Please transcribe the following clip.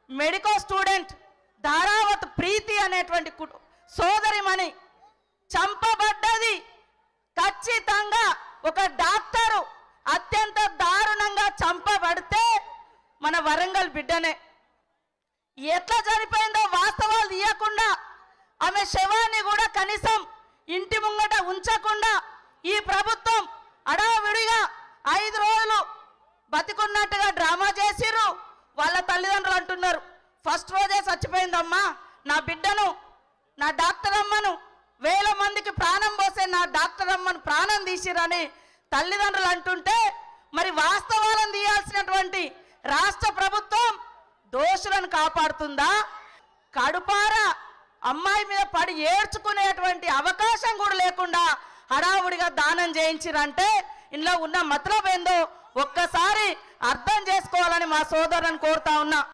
medical student Dharavath ప్రీతి అనేటువంటి కుటు- సోదరిమణి చంపబడ్డది ఖచ్చితంగా ఒక డాక్టరు అత్యంత దారుణంగా చంపబడితే మన వరంగల్ బిడ్డనే ఎట్లా చనిపోయిందో వాస్తవాలు తీయకుండా ఆమె శవాన్ని కూడా కనీసం ఇంటి ముంగట ఉంచకుండా ఈ ప్రభుత్వం అడావిడిగా ఐదు రోజులు బతికున్నట్టుగా డ్రామా చేసిర్రు వాళ్ళ తల్లిదండ్రులు అంటున్నారు ఫస్ట్ రోజే చచ్చిపోయిందమ్మా నా బిడ్డను నా డాక్టర్ అమ్మను వేల మందికి ప్రాణం పోసే నా డాక్టర్ అమ్మను ప్రాణం తీసిరని తల్లిదండ్రులు అంటుంటే మరి వాస్తవాలను తీయాల్సినటువంటి రాష్ట్ర ప్రభుత్వం దోషులను కాపాడుతుందా కడుపార అమ్మాయి మీద పడి ఏడ్చుకునేటువంటి అవకాశం కూడా లేకుండా హడావుడిగా దానం చేయించిరంటే ఇందులో ఉన్న మతలబ్ ఏందో ఒక్కసారి అర్థం చేసుకోవాలని మా సోదరులను కోరుతా ఉన్నా